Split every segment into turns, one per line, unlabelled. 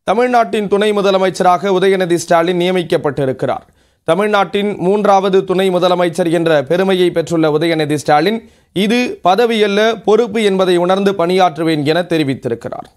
தமிழ்நாட்டின் துணை முதலமைச்சராக உதயநிதி ஸ்டாலின் நியமிக்கப்பட்டிருக்கிறார் தமிழ்நாட்டின் மூன்றாவது துணை முதலமைச்சர் என்ற பெருமையை பெற்றுள்ள உதயநிதி ஸ்டாலின் இது பதவியல்ல பொறுப்பு என்பதை உணர்ந்து பணியாற்றுவேன் என தெரிவித்திருக்கிறார்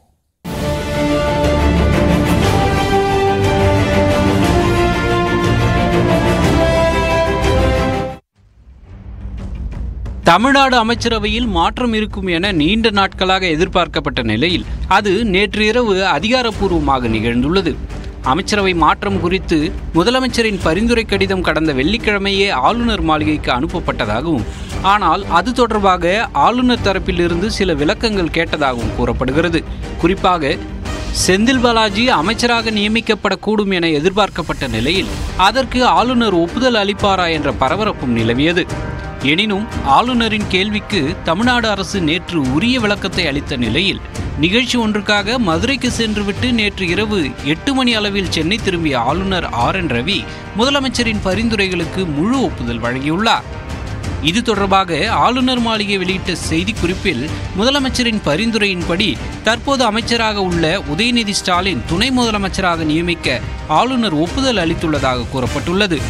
தமிழ்நாடு அமைச்சரவையில் மாற்றம் இருக்கும் என நீண்ட நாட்களாக எதிர்பார்க்கப்பட்ட நிலையில் அது நேற்று இரவு அதிகாரப்பூர்வமாக நிகழ்ந்துள்ளது அமைச்சரவை மாற்றம் குறித்து முதலமைச்சரின் பரிந்துரை கடிதம் கடந்த வெள்ளிக்கிழமையே ஆளுநர் மாளிகைக்கு அனுப்பப்பட்டதாகவும் ஆனால் அது தொடர்பாக ஆளுநர் தரப்பிலிருந்து சில விளக்கங்கள் கேட்டதாகவும் கூறப்படுகிறது குறிப்பாக செந்தில் பாலாஜி அமைச்சராக நியமிக்கப்படக்கூடும் என எதிர்பார்க்கப்பட்ட நிலையில் அதற்கு ஆளுநர் ஒப்புதல் அளிப்பாரா என்ற பரபரப்பும் நிலவியது எனினும் ஆளுநரின் கேள்விக்கு தமிழ்நாடு அரசு நேற்று உரிய விளக்கத்தை அளித்த நிலையில் நிகழ்ச்சி ஒன்றுக்காக மதுரைக்கு சென்றுவிட்டு நேற்று இரவு எட்டு மணி அளவில் சென்னை திரும்பிய ஆளுநர் ஆர் என் ரவி முதலமைச்சரின் பரிந்துரைகளுக்கு முழு ஒப்புதல் வழங்கியுள்ளார் இது தொடர்பாக ஆளுநர் மாளிகை வெளியிட்ட செய்திக்குறிப்பில் முதலமைச்சரின் பரிந்துரையின்படி தற்போது அமைச்சராக உள்ள உதயநிதி ஸ்டாலின் துணை முதலமைச்சராக நியமிக்க ஆளுநர் ஒப்புதல் அளித்துள்ளதாக கூறப்பட்டுள்ளது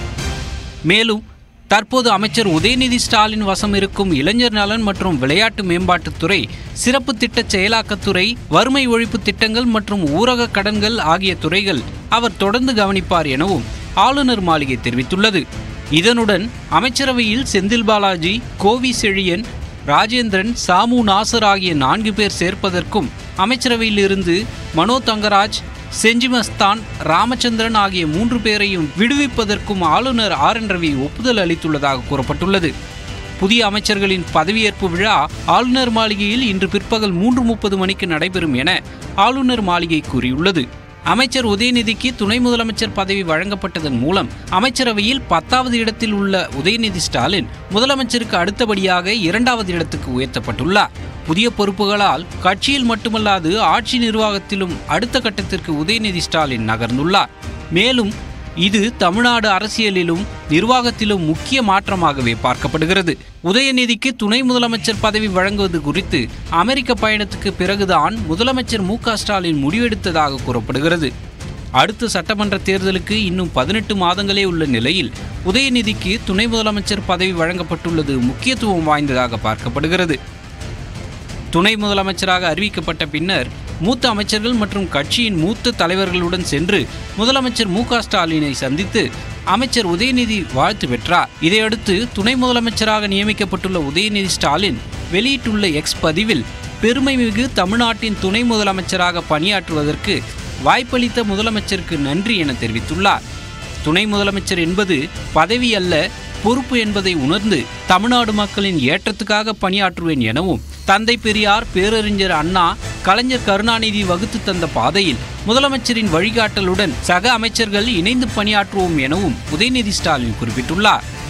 மேலும் தற்போது அமைச்சர் உதயநிதி ஸ்டாலின் வசம் இருக்கும் இளைஞர் நலன் மற்றும் விளையாட்டு மேம்பாட்டுத்துறை சிறப்பு திட்ட செயலாக்கத்துறை வறுமை ஒழிப்பு திட்டங்கள் மற்றும் ஊரக கடன்கள் ஆகிய துறைகள் அவர் தொடர்ந்து கவனிப்பார் எனவும் ஆளுநர் மாளிகை தெரிவித்துள்ளது இதனுடன் அமைச்சரவையில் செந்தில் பாலாஜி கோவி செழியன் ராஜேந்திரன் சாமு நாசர் ஆகிய நான்கு பேர் சேர்ப்பதற்கும் அமைச்சரவையில் இருந்து மனோ தங்கராஜ் செஞ்சிமஸ்தான் ராமச்சந்திரன் ஆகிய மூன்று பேரையும் விடுவிப்பதற்கும் ஆளுநர் ஆர் என் ரவி ஒப்புதல் அளித்துள்ளதாக கூறப்பட்டுள்ளது புதிய அமைச்சர்களின் பதவியேற்பு விழா ஆளுநர் மாளிகையில் இன்று பிற்பகல் மூன்று முப்பது மணிக்கு நடைபெறும் என ஆளுநர் மாளிகை கூறியுள்ளது அமைச்சர் உதயநிதிக்கு துணை முதலமைச்சர் பதவி வழங்கப்பட்டதன் மூலம் அமைச்சரவையில் பத்தாவது இடத்தில் உள்ள உதயநிதி ஸ்டாலின் முதலமைச்சருக்கு அடுத்தபடியாக இரண்டாவது இடத்துக்கு உயர்த்தப்பட்டுள்ளார் புதிய பொறுப்புகளால் கட்சியில் மட்டுமல்லாது ஆட்சி நிர்வாகத்திலும் அடுத்த கட்டத்திற்கு உதயநிதி ஸ்டாலின் நகர்ந்துள்ளார் மேலும் இது தமிழ்நாடு அரசியலிலும் நிர்வாகத்திலும் முக்கிய மாற்றமாகவே பார்க்கப்படுகிறது உதயநிதிக்கு துணை முதலமைச்சர் பதவி வழங்குவது குறித்து அமெரிக்க பயணத்துக்கு பிறகுதான் முதலமைச்சர் மு க ஸ்டாலின் முடிவெடுத்ததாக கூறப்படுகிறது அடுத்த சட்டமன்ற தேர்தலுக்கு இன்னும் பதினெட்டு மாதங்களே உள்ள நிலையில் உதயநிதிக்கு துணை முதலமைச்சர் பதவி வழங்கப்பட்டுள்ளது முக்கியத்துவம் வாய்ந்ததாக பார்க்கப்படுகிறது துணை முதலமைச்சராக அறிவிக்கப்பட்ட பின்னர் மூத்த அமைச்சர்கள் மற்றும் கட்சியின் மூத்த தலைவர்களுடன் சென்று முதலமைச்சர் மு க ஸ்டாலினை சந்தித்து அமைச்சர் உதயநிதி வாழ்த்து பெற்றார் இதையடுத்து துணை முதலமைச்சராக நியமிக்கப்பட்டுள்ள உதயநிதி ஸ்டாலின் வெளியிட்டுள்ள எக்ஸ் பதிவில் பெருமை மிகு தமிழ்நாட்டின் துணை முதலமைச்சராக பணியாற்றுவதற்கு வாய்ப்பளித்த முதலமைச்சருக்கு நன்றி என தெரிவித்துள்ளார் துணை முதலமைச்சர் என்பது பதவி அல்ல பொறுப்பு என்பதை உணர்ந்து தமிழ்நாடு மக்களின் ஏற்றத்துக்காக பணியாற்றுவேன் எனவும் தந்தை பெரியார் பேரறிஞர் அண்ணா கலைஞர் கருணாநிதி வகுத்து தந்த பாதையில் முதலமைச்சரின் வழிகாட்டலுடன் சக அமைச்சர்கள் இணைந்து பணியாற்றுவோம் எனவும் உதயநிதி ஸ்டாலின் குறிப்பிட்டுள்ளார்